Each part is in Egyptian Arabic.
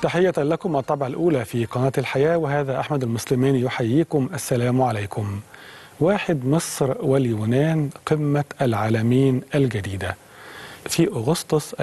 تحية لكم الطبعة الأولى في قناة الحياة وهذا أحمد المسلمين يحييكم السلام عليكم واحد مصر واليونان قمة العالمين الجديدة في أغسطس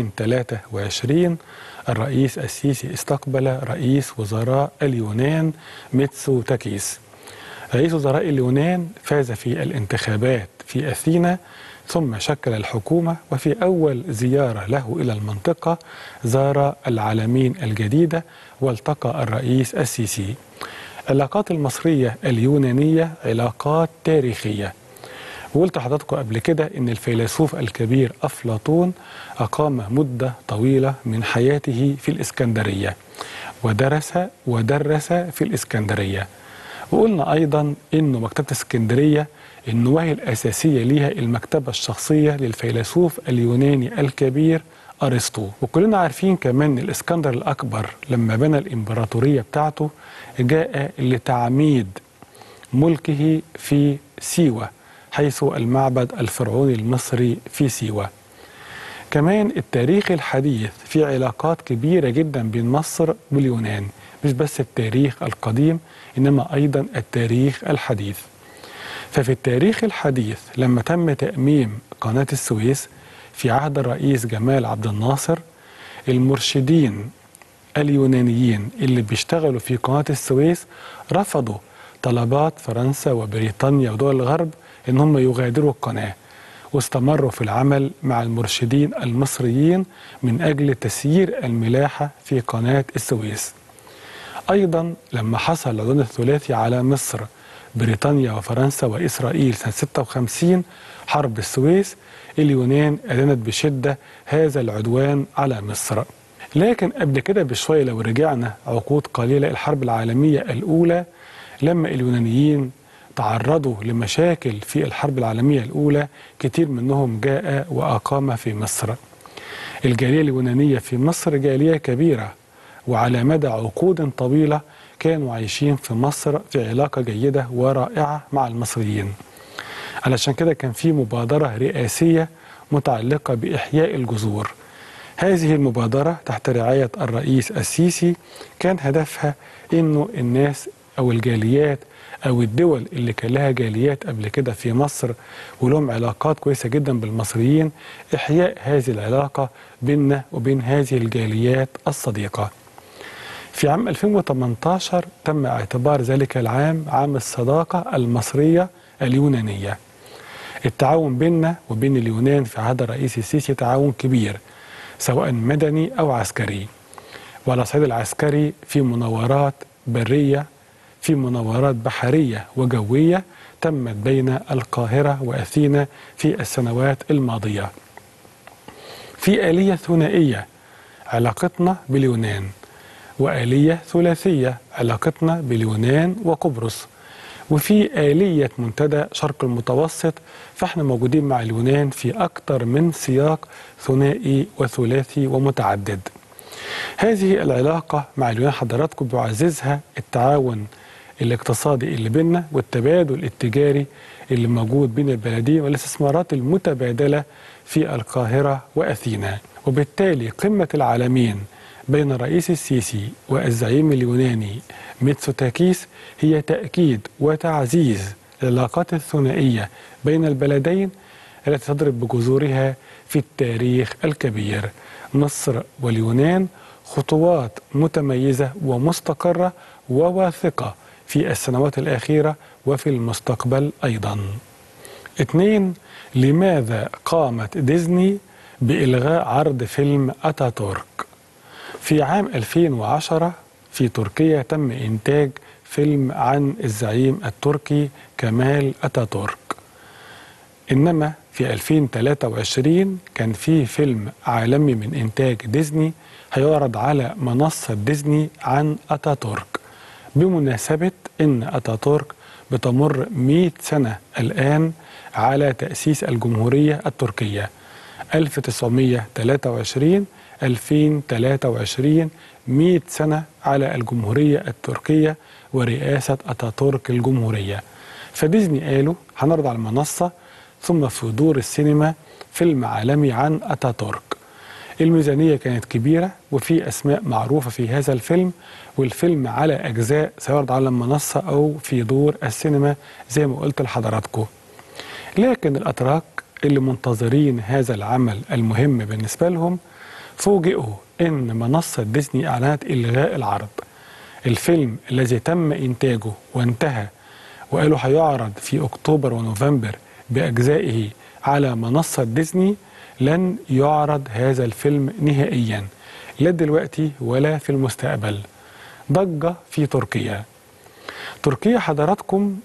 2023 الرئيس السيسي استقبل رئيس وزراء اليونان ميتسو تاكيس رئيس وزراء اليونان فاز في الانتخابات في أثينا ثم شكل الحكومة وفي أول زيارة له إلى المنطقة زار العالمين الجديدة والتقى الرئيس السيسي العلاقات المصرية اليونانية علاقات تاريخية وقلت لحضراتكم قبل كده ان الفيلسوف الكبير افلاطون اقام مده طويله من حياته في الاسكندريه ودرس ودرس في الاسكندريه وقلنا ايضا انه مكتبه اسكندريه النواهي الاساسيه ليها المكتبه الشخصيه للفيلسوف اليوناني الكبير ارسطو وكلنا عارفين كمان الاسكندر الاكبر لما بنى الامبراطوريه بتاعته جاء لتعميد ملكه في سيوه حيث المعبد الفرعوني المصري في سيوة كمان التاريخ الحديث في علاقات كبيرة جدا بين مصر واليونان مش بس التاريخ القديم إنما أيضا التاريخ الحديث ففي التاريخ الحديث لما تم تأميم قناة السويس في عهد الرئيس جمال عبد الناصر المرشدين اليونانيين اللي بيشتغلوا في قناة السويس رفضوا طلبات فرنسا وبريطانيا ودول الغرب ان هم يغادروا القناه واستمروا في العمل مع المرشدين المصريين من اجل تسيير الملاحه في قناه السويس. ايضا لما حصل العدوان الثلاثي على مصر بريطانيا وفرنسا واسرائيل سنه 56 حرب السويس اليونان ادانت بشده هذا العدوان على مصر. لكن قبل كده بشويه لو رجعنا عقود قليله الحرب العالميه الاولى لما اليونانيين تعرضوا لمشاكل في الحرب العالمية الأولى كتير منهم جاء وأقام في مصر الجالية اليونانية في مصر جالية كبيرة وعلى مدى عقود طويلة كانوا عايشين في مصر في علاقة جيدة ورائعة مع المصريين علشان كده كان في مبادرة رئاسية متعلقة بإحياء الجذور هذه المبادرة تحت رعاية الرئيس السيسي كان هدفها إنه الناس أو الجاليات او الدول اللي كان لها جاليات قبل كده في مصر ولهم علاقات كويسه جدا بالمصريين احياء هذه العلاقه بيننا وبين هذه الجاليات الصديقه. في عام 2018 تم اعتبار ذلك العام عام الصداقه المصريه اليونانيه. التعاون بيننا وبين اليونان في عهد الرئيس السيسي تعاون كبير سواء مدني او عسكري. وعلى الصعيد العسكري في مناورات بريه في مناورات بحرية وجوية تمت بين القاهرة وأثينا في السنوات الماضية في آلية ثنائية علاقتنا باليونان وآلية ثلاثية علاقتنا باليونان وقبرص وفي آلية منتدى شرق المتوسط فاحنا موجودين مع اليونان في أكثر من سياق ثنائي وثلاثي ومتعدد هذه العلاقة مع اليونان حضراتكم بيعززها التعاون الاقتصادي اللي بيننا والتبادل التجاري اللي موجود بين البلدين والاستثمارات المتبادله في القاهره واثينا وبالتالي قمه العالمين بين الرئيس السيسي والزعيم اليوناني ميتسوتاكيس هي تاكيد وتعزيز العلاقات الثنائيه بين البلدين التي تضرب بجذورها في التاريخ الكبير مصر واليونان خطوات متميزه ومستقره وواثقه في السنوات الأخيرة وفي المستقبل أيضا اثنين لماذا قامت ديزني بإلغاء عرض فيلم أتاتورك في عام 2010 في تركيا تم إنتاج فيلم عن الزعيم التركي كمال أتاتورك إنما في 2023 كان في فيلم عالمي من إنتاج ديزني هيعرض على منصة ديزني عن أتاتورك بمناسبة أن أتاتورك بتمر 100 سنة الآن على تأسيس الجمهورية التركية 1923 2023 100 سنة على الجمهورية التركية ورئاسة أتاتورك الجمهورية فديزني قالوا هنعرض على المنصة ثم في دور السينما فيلم عالمي عن أتاتورك الميزانية كانت كبيرة وفي أسماء معروفة في هذا الفيلم والفيلم على أجزاء سيعرض على المنصة أو في دور السينما زي ما قلت لحضراتكم لكن الأتراك اللي منتظرين هذا العمل المهم بالنسبة لهم فوجئوا إن منصة ديزني أعلنت إلغاء العرض الفيلم الذي تم إنتاجه وانتهى وقالوا هيعرض في أكتوبر ونوفمبر بأجزائه على منصة ديزني لن يعرض هذا الفيلم نهائيا لا دلوقتي ولا في المستقبل ضجة في تركيا تركيا حضراتكم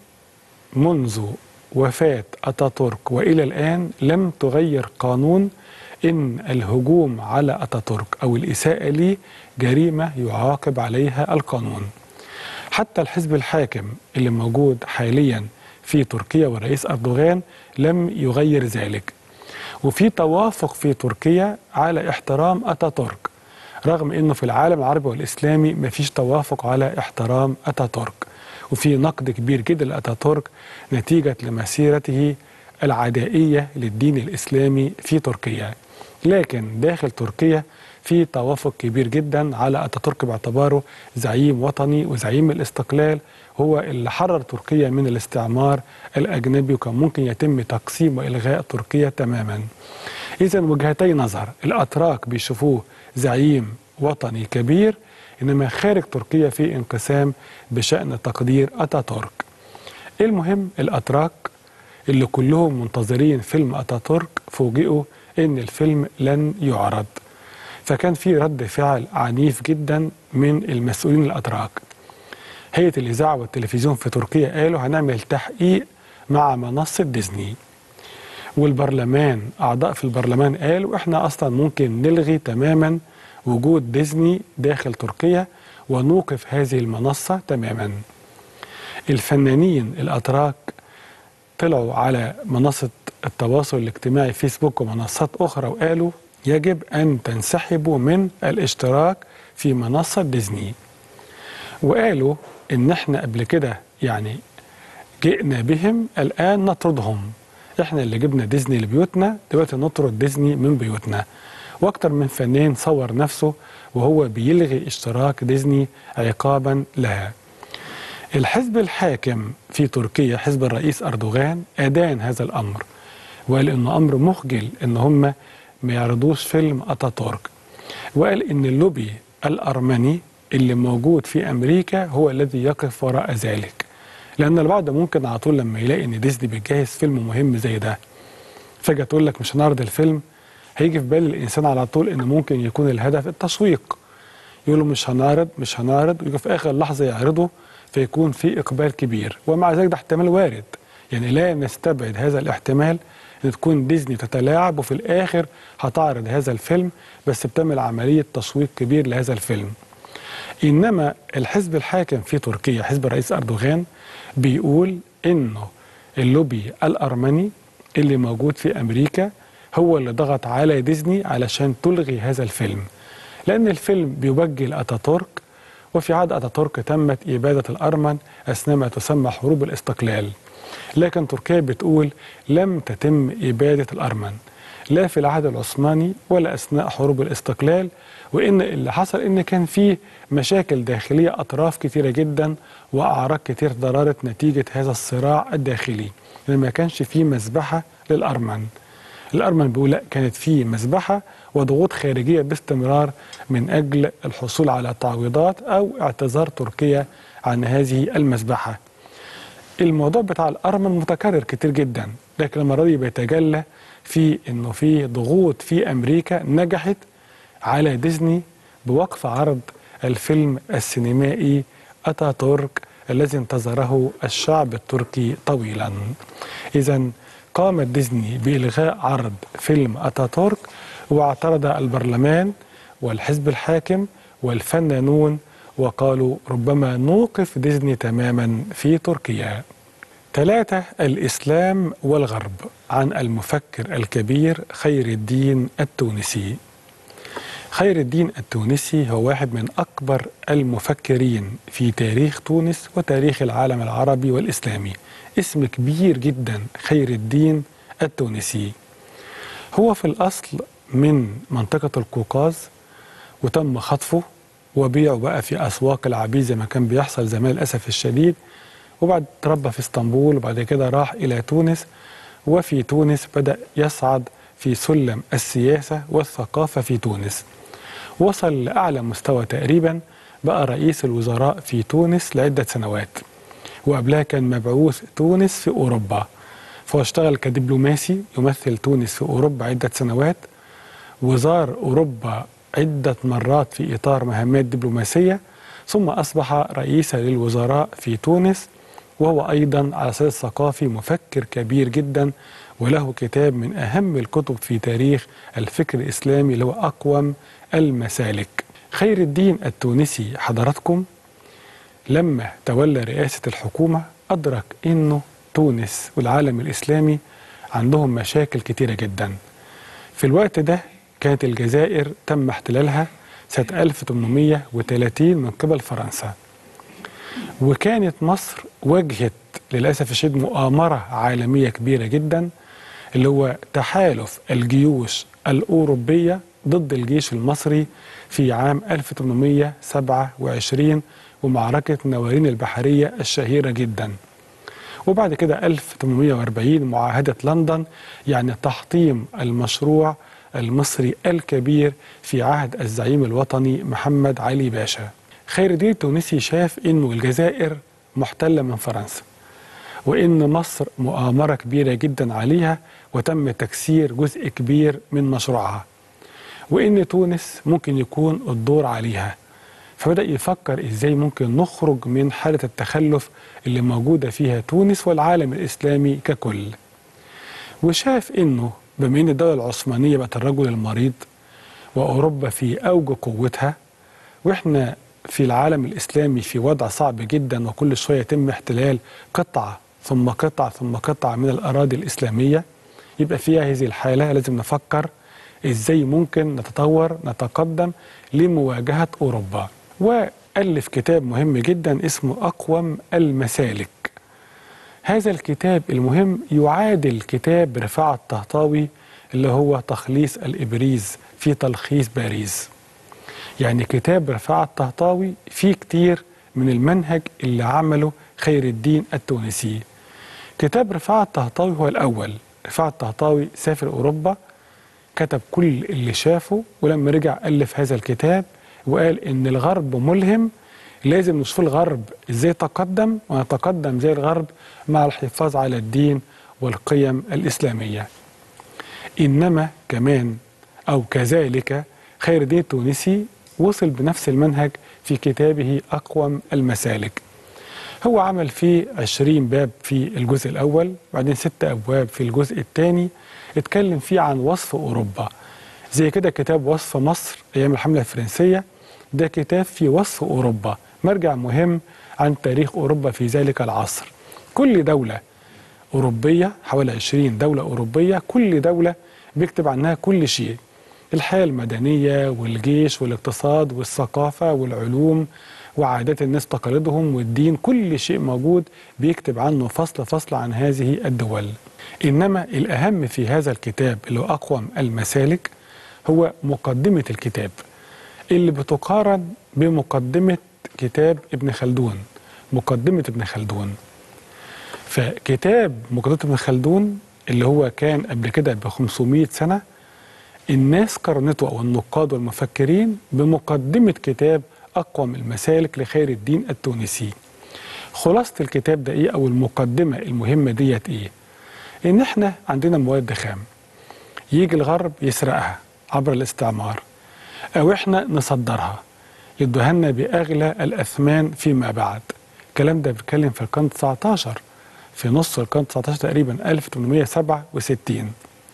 منذ وفاة أتاتورك وإلى الآن لم تغير قانون إن الهجوم على أتاتورك أو الإساءة ليه جريمة يعاقب عليها القانون حتى الحزب الحاكم اللي موجود حاليا في تركيا والرئيس أردوغان لم يغير ذلك وفي توافق في تركيا على احترام أتاتورك رغم أنه في العالم العربي والإسلامي مفيش توافق على احترام أتاتورك وفي نقد كبير جدا لأتاتورك نتيجة لمسيرته العدائية للدين الإسلامي في تركيا لكن داخل تركيا في توافق كبير جدا على أتاتورك باعتباره زعيم وطني وزعيم الاستقلال هو اللي حرر تركيا من الاستعمار الأجنبي وكان ممكن يتم تقسيم وإلغاء تركيا تماما إذا وجهتي نظر الأتراك بيشوفوه زعيم وطني كبير إنما خارج تركيا في انقسام بشأن تقدير أتاتورك المهم الأتراك اللي كلهم منتظرين فيلم أتاتورك فوجئوا إن الفيلم لن يعرض فكان في رد فعل عنيف جدا من المسؤولين الأتراك هيئة الإذاعة والتلفزيون في تركيا قالوا هنعمل تحقيق مع منصة ديزني والبرلمان أعضاء في البرلمان قالوا إحنا أصلا ممكن نلغي تماما وجود ديزني داخل تركيا ونوقف هذه المنصة تماما الفنانين الأتراك طلعوا على منصة التواصل الاجتماعي فيسبوك ومنصات أخرى وقالوا يجب أن تنسحبوا من الاشتراك في منصة ديزني وقالوا إن إحنا قبل كده يعني جئنا بهم الآن نطردهم إحنا اللي جبنا ديزني لبيوتنا دلوقتي نطرد ديزني من بيوتنا واكتر من فنان صور نفسه وهو بيلغي اشتراك ديزني عقابا لها الحزب الحاكم في تركيا حزب الرئيس أردوغان أدان هذا الأمر وقال إنه أمر مخجل إن هم ما يعرضوش فيلم أتاتورك وقال إن اللوبي الأرمني اللي موجود في أمريكا هو الذي يقف وراء ذلك لأن البعض ممكن على طول لما يلاقي إن ديزني بيجهز فيلم مهم زي ده فجأة تقول لك مش هنعرض الفيلم هيجي في بال الإنسان على طول إن ممكن يكون الهدف التسويق يقولوا مش هنعرض مش هنعرض ويجي في آخر لحظة يعرضه فيكون في إقبال كبير ومع ذلك ده احتمال وارد يعني لا نستبعد هذا الاحتمال ان تكون ديزني تتلاعب وفي الاخر هتعرض هذا الفيلم بس بتعمل عمليه تسويق كبير لهذا الفيلم. انما الحزب الحاكم في تركيا حزب الرئيس اردوغان بيقول انه اللوبي الارمني اللي موجود في امريكا هو اللي ضغط على ديزني علشان تلغي هذا الفيلم. لان الفيلم بيوجه لاتاتورك وفي عهد اتاتورك تمت اباده الارمن اثناء ما تسمى حروب الاستقلال. لكن تركيا بتقول لم تتم إبادة الأرمن لا في العهد العثماني ولا أثناء حروب الاستقلال وإن اللي حصل إن كان في مشاكل داخلية أطراف كثيرة جدا وأعراض كتير ضررت نتيجة هذا الصراع الداخلي ما كانش في مذبحة للأرمن الأرمن بيقول لا كانت في مذبحة وضغوط خارجية باستمرار من أجل الحصول على تعويضات أو اعتذار تركيا عن هذه المذبحة الموضوع بتاع الأرمن متكرر كتير جدا لكن المرة دي بيتجلى في إنه في ضغوط في أمريكا نجحت على ديزني بوقف عرض الفيلم السينمائي أتاتورك الذي انتظره الشعب التركي طويلا إذا قامت ديزني بإلغاء عرض فيلم أتاتورك واعترض البرلمان والحزب الحاكم والفنانون وقالوا ربما نوقف ديزني تماما في تركيا ثلاثة الإسلام والغرب عن المفكر الكبير خير الدين التونسي خير الدين التونسي هو واحد من أكبر المفكرين في تاريخ تونس وتاريخ العالم العربي والإسلامي اسم كبير جدا خير الدين التونسي هو في الأصل من منطقة القوقاز وتم خطفه وبيعه بقى في أسواق العبيد زي ما كان بيحصل زمان للأسف الشديد وبعد تربى في اسطنبول وبعد كده راح إلى تونس وفي تونس بدأ يصعد في سلم السياسة والثقافة في تونس وصل لأعلى مستوى تقريبا بقى رئيس الوزراء في تونس لعدة سنوات وقبلها كان مبعوث تونس في أوروبا فهو اشتغل كدبلوماسي يمثل تونس في أوروبا عدة سنوات وزار أوروبا عدة مرات في إطار مهمات دبلوماسية ثم أصبح رئيسا للوزراء في تونس وهو أيضا على الصعيد الثقافي مفكر كبير جدا وله كتاب من أهم الكتب في تاريخ الفكر الإسلامي اللي هو أقوم المسالك خير الدين التونسي حضراتكم لما تولى رئاسة الحكومة أدرك أنه تونس والعالم الإسلامي عندهم مشاكل كتيرة جدا في الوقت ده كانت الجزائر تم احتلالها سنة 1830 من قبل فرنسا وكانت مصر واجهت للأسف الشديد مؤامرة عالمية كبيرة جدا اللي هو تحالف الجيوش الأوروبية ضد الجيش المصري في عام 1827 ومعركة نوارين البحرية الشهيرة جدا وبعد كده 1840 معاهدة لندن يعني تحطيم المشروع المصري الكبير في عهد الزعيم الوطني محمد علي باشا خير الدين التونسي شاف انه الجزائر محتلة من فرنسا وان مصر مؤامرة كبيرة جدا عليها وتم تكسير جزء كبير من مشروعها وان تونس ممكن يكون الدور عليها فبدأ يفكر ازاي ممكن نخرج من حالة التخلف اللي موجودة فيها تونس والعالم الإسلامي ككل وشاف انه بما ان الدولة العثمانية بقت الرجل المريض وأوروبا في أوج قوتها واحنا في العالم الإسلامي في وضع صعب جدا وكل شوية يتم احتلال قطعة ثم قطعة ثم قطعة من الأراضي الإسلامية يبقى فيها هذه الحالة لازم نفكر ازاي ممكن نتطور نتقدم لمواجهة أوروبا وألف كتاب مهم جدا اسمه أقوم المسالك هذا الكتاب المهم يعادل كتاب رفاعة الطهطاوي اللي هو تخليص الإبريز في تلخيص باريس يعني كتاب رفاعة الطهطاوي فيه كتير من المنهج اللي عمله خير الدين التونسي كتاب رفاعة الطهطاوي هو الأول رفاعة الطهطاوي سافر أوروبا كتب كل اللي شافه ولما رجع ألف هذا الكتاب وقال إن الغرب ملهم لازم نشوف الغرب ازاي تقدم ونتقدم زي الغرب مع الحفاظ على الدين والقيم الإسلامية إنما كمان أو كذلك خير الدين التونسي وصل بنفس المنهج في كتابه أقوم المسالك هو عمل فيه عشرين باب في الجزء الأول بعدين ست أبواب في الجزء الثاني اتكلم فيه عن وصف أوروبا زي كده كتاب وصف مصر أيام الحملة الفرنسية ده كتاب في وصف أوروبا مرجع مهم عن تاريخ أوروبا في ذلك العصر كل دولة أوروبية حوالي 20 دولة أوروبية كل دولة بيكتب عنها كل شيء الحياة المدنية والجيش والاقتصاد والثقافة والعلوم وعادات الناس تقاليدهم والدين كل شيء موجود بيكتب عنه فصل فصل عن هذه الدول إنما الأهم في هذا الكتاب اللي هو أقوم المسالك هو مقدمة الكتاب اللي بتقارن بمقدمة كتاب ابن خلدون مقدمة ابن خلدون فكتاب مقدمة ابن خلدون اللي هو كان قبل كده ب 500 سنة الناس قارنته أو النقاد والمفكرين بمقدمة كتاب أقوم المسالك لخير الدين التونسي خلاصة الكتاب ده إيه أو المقدمة المهمة ديت إيه إن إحنا عندنا مواد خام يجي الغرب يسرقها عبر الاستعمار أو إحنا نصدرها يدوها لنا بأغلى الأثمان فيما بعد الكلام ده بيتكلم في القرن 19 في نص القرن 19 تقريبا 1867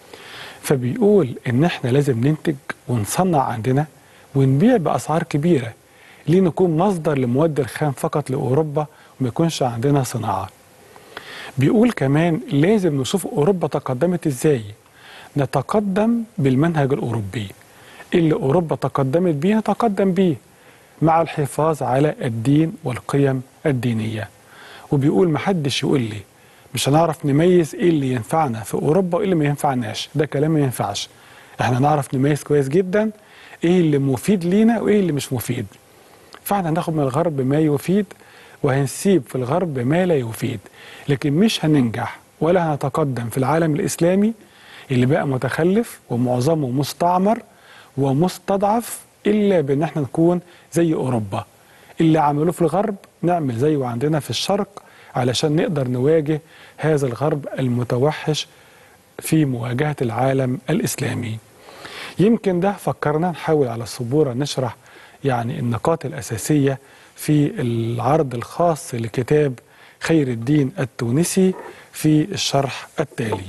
فبيقول إن إحنا لازم ننتج ونصنع عندنا ونبيع بأسعار كبيرة ليه نكون مصدر لمواد الخام فقط لأوروبا وما يكونش عندنا صناعة بيقول كمان لازم نشوف أوروبا تقدمت إزاي نتقدم بالمنهج الأوروبي اللي أوروبا تقدمت بيه نتقدم بيه مع الحفاظ على الدين والقيم الدينية وبيقول محدش يقول لي مش هنعرف نميز ايه اللي ينفعنا في اوروبا وايه اللي ما ينفعناش ده كلام ما ينفعش احنا نعرف نميز كويس جدا ايه اللي مفيد لينا وايه اللي مش مفيد فاحنا هناخد من الغرب ما يفيد وهنسيب في الغرب ما لا يفيد لكن مش هننجح ولا هنتقدم في العالم الإسلامي اللي بقى متخلف ومعظمه مستعمر ومستضعف إلا بأن احنا نكون زي أوروبا اللي عملوه في الغرب نعمل زيه عندنا في الشرق علشان نقدر نواجه هذا الغرب المتوحش في مواجهة العالم الإسلامي يمكن ده فكرنا نحاول على السبورة نشرح يعني النقاط الأساسية في العرض الخاص لكتاب خير الدين التونسي في الشرح التالي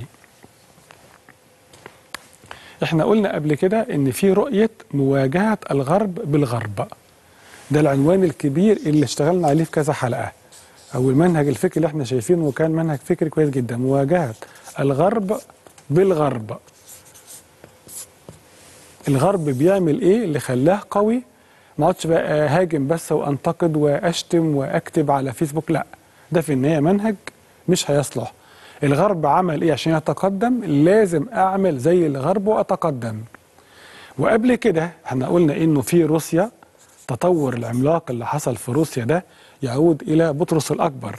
احنا قلنا قبل كده ان في رؤية مواجهة الغرب بالغرب ده العنوان الكبير اللي اشتغلنا عليه في كذا حلقة او المنهج الفكري اللي احنا شايفينه وكان منهج فكري كويس جدا مواجهة الغرب بالغرب الغرب بيعمل ايه اللي خلاه قوي ما اقعدش بقى هاجم بس وانتقد واشتم واكتب على فيسبوك لا ده في النهايه منهج مش هيصلح الغرب عمل ايه عشان يتقدم لازم اعمل زي الغرب واتقدم وقبل كده احنا قلنا انه في روسيا تطور العملاق اللي حصل في روسيا ده يعود الى بطرس الاكبر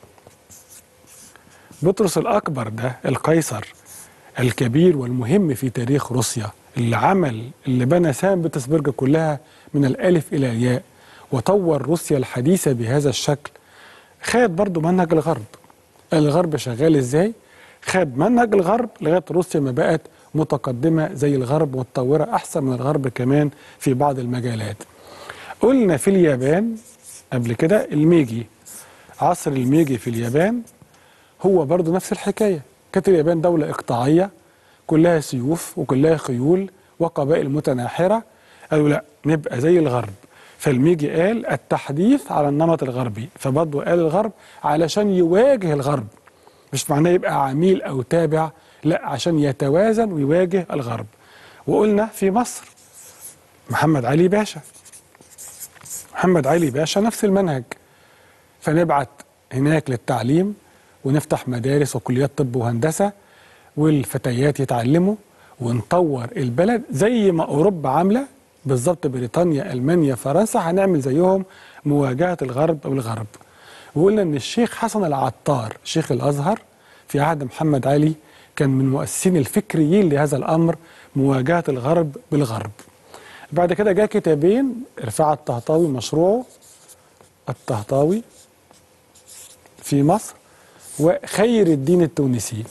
بطرس الاكبر ده القيصر الكبير والمهم في تاريخ روسيا اللي عمل اللي بنى سان بطرسبرج كلها من الالف الى الياء وطور روسيا الحديثه بهذا الشكل خد برضو منهج الغرب الغرب شغال ازاي خد منهج الغرب لغايه روسيا ما بقت متقدمه زي الغرب متطوره احسن من الغرب كمان في بعض المجالات قلنا في اليابان قبل كده الميجي عصر الميجي في اليابان هو برضو نفس الحكايه كانت اليابان دوله اقطاعيه كلها سيوف وكلها خيول وقبائل متناحره قالوا لا نبقى زي الغرب فالميجي قال التحديث على النمط الغربي فبرضه قال الغرب علشان يواجه الغرب مش معناه يبقى عميل او تابع لا عشان يتوازن ويواجه الغرب وقلنا في مصر محمد علي باشا محمد علي باشا نفس المنهج فنبعت هناك للتعليم ونفتح مدارس وكليات طب وهندسه والفتيات يتعلموا ونطور البلد زي ما اوروبا عامله بالظبط بريطانيا المانيا فرنسا هنعمل زيهم مواجهه الغرب بالغرب وقلنا ان الشيخ حسن العطار شيخ الازهر في عهد محمد علي كان من مؤسسين الفكريين لهذا الامر مواجهه الغرب بالغرب بعد كده جاء كتابين رفاعة الطهطاوي مشروعه الطهطاوي في مصر وخير الدين التونسي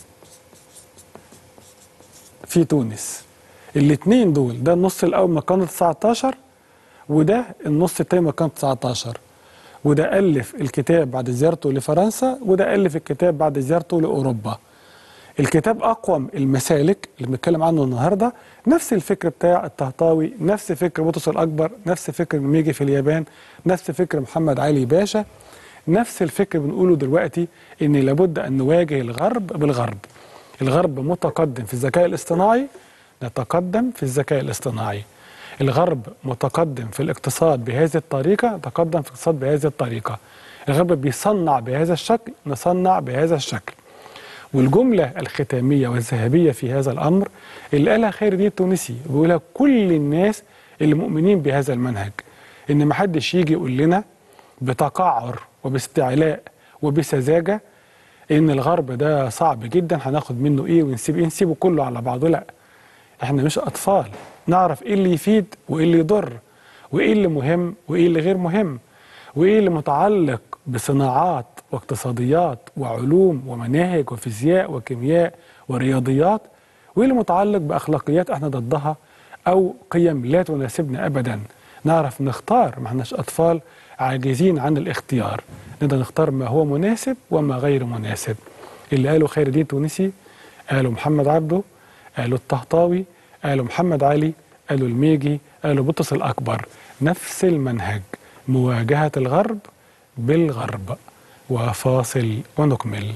في تونس الاثنين دول ده النص الاول من القرن 19 وده النص الثاني من القرن 19 وده الف الكتاب بعد زيارته لفرنسا وده الف الكتاب بعد زيارته لاوروبا الكتاب اقوم المسالك اللي بنتكلم عنه النهارده نفس الفكر بتاع الطهطاوي نفس فكر بطرس الاكبر نفس فكر ميجي في اليابان نفس فكر محمد علي باشا نفس الفكر بنقوله دلوقتي ان لابد ان نواجه الغرب بالغرب الغرب متقدم في الذكاء الاصطناعي نتقدم في الذكاء الاصطناعي الغرب متقدم في الاقتصاد بهذه الطريقة نتقدم في الاقتصاد بهذه الطريقة الغرب بيصنع بهذا الشكل نصنع بهذا الشكل والجملة الختامية والذهبية في هذا الأمر اللي قالها خير الدين التونسي بيقولها كل الناس اللي مؤمنين بهذا المنهج إن محدش يجي يقول لنا بتقعر وباستعلاء وبسذاجة إن الغرب ده صعب جدا هناخد منه إيه ونسيب إيه نسيبه كله على بعضه لأ إحنا مش أطفال نعرف إيه اللي يفيد وإيه اللي يضر وإيه اللي مهم وإيه اللي غير مهم وإيه اللي متعلق بصناعات واقتصاديات وعلوم ومناهج وفيزياء وكيمياء ورياضيات وايه اللي متعلق باخلاقيات احنا ضدها او قيم لا تناسبنا ابدا نعرف نختار ما احناش اطفال عاجزين عن الاختيار نقدر نختار ما هو مناسب وما غير مناسب اللي قاله خير الدين التونسي قالوا محمد عبده قالوا الطهطاوي قالوا محمد علي قالوا الميجي قالوا بطرس الاكبر نفس المنهج مواجهه الغرب بالغرب وفاصل ونكمل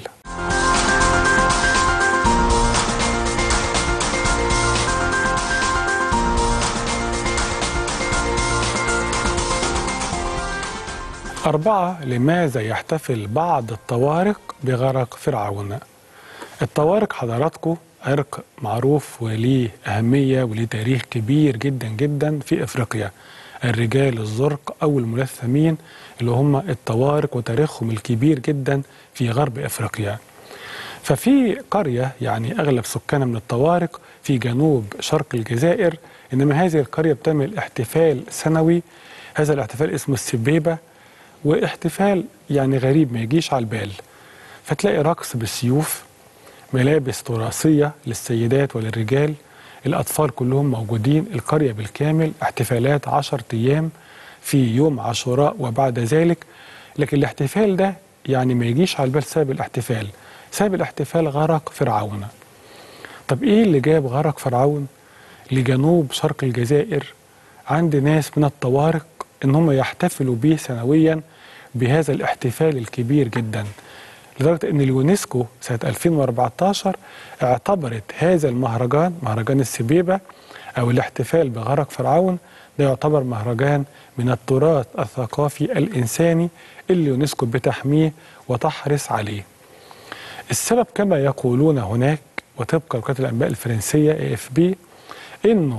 أربعة لماذا يحتفل بعض الطوارق بغرق فرعون الطوارق حضراتكم عرق معروف وليه أهمية وليه تاريخ كبير جدا جدا في إفريقيا الرجال الزرق أو الملثمين اللي هم الطوارق وتاريخهم الكبير جدا في غرب إفريقيا ففي قرية يعني أغلب سكانها من الطوارق في جنوب شرق الجزائر إنما هذه القرية بتعمل احتفال سنوي هذا الاحتفال اسمه السبيبة واحتفال يعني غريب ما يجيش على البال فتلاقي رقص بالسيوف ملابس تراثية للسيدات وللرجال الأطفال كلهم موجودين القرية بالكامل احتفالات عشر أيام في يوم عاشوراء وبعد ذلك لكن الاحتفال ده يعني ما يجيش على البال سبب الاحتفال سبب الاحتفال غرق فرعون طب ايه اللي جاب غرق فرعون لجنوب شرق الجزائر عند ناس من الطوارق ان هم يحتفلوا به سنويا بهذا الاحتفال الكبير جدا لدرجه ان اليونسكو سنه 2014 اعتبرت هذا المهرجان مهرجان السبيبه او الاحتفال بغرق فرعون ده يعتبر مهرجان من التراث الثقافي الانساني اللي اليونسكو بتحميه وتحرص عليه. السبب كما يقولون هناك وطبق وكاله الانباء الفرنسيه اي اف بي انه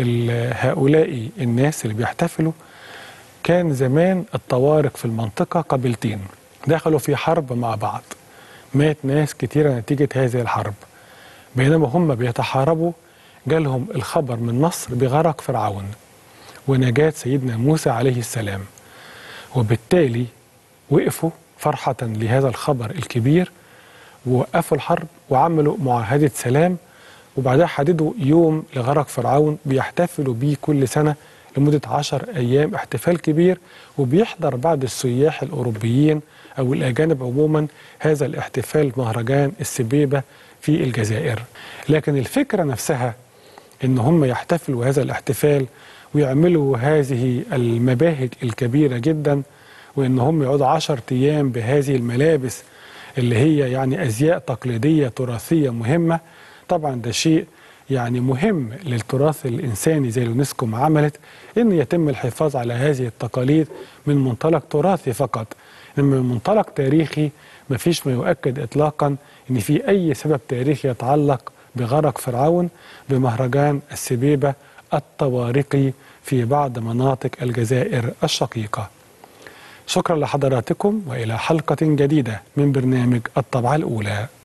هؤلاء الناس اللي بيحتفلوا كان زمان الطوارق في المنطقه قبيلتين دخلوا في حرب مع بعض مات ناس كتيره نتيجه هذه الحرب بينما هم بيتحاربوا جالهم الخبر من مصر بغرق فرعون ونجاة سيدنا موسى عليه السلام وبالتالي وقفوا فرحة لهذا الخبر الكبير ووقفوا الحرب وعملوا معاهدة سلام وبعدها حددوا يوم لغرق فرعون بيحتفلوا بيه كل سنة لمدة عشر أيام احتفال كبير وبيحضر بعض السياح الأوروبيين أو الأجانب عموما هذا الاحتفال مهرجان السبيبة في الجزائر لكن الفكرة نفسها إن هم يحتفلوا هذا الاحتفال ويعملوا هذه المباهج الكبيرة جدا وإن هم يقعدوا عشر أيام بهذه الملابس اللي هي يعني أزياء تقليدية تراثية مهمة طبعا ده شيء يعني مهم للتراث الإنساني زي اليونسكو ما عملت إن يتم الحفاظ على هذه التقاليد من منطلق تراثي فقط إنما من منطلق تاريخي ما فيش ما يؤكد إطلاقا إن في أي سبب تاريخي يتعلق بغرق فرعون بمهرجان السبيبة الطوارقي في بعض مناطق الجزائر الشقيقة شكرا لحضراتكم وإلى حلقة جديدة من برنامج الطبعة الأولى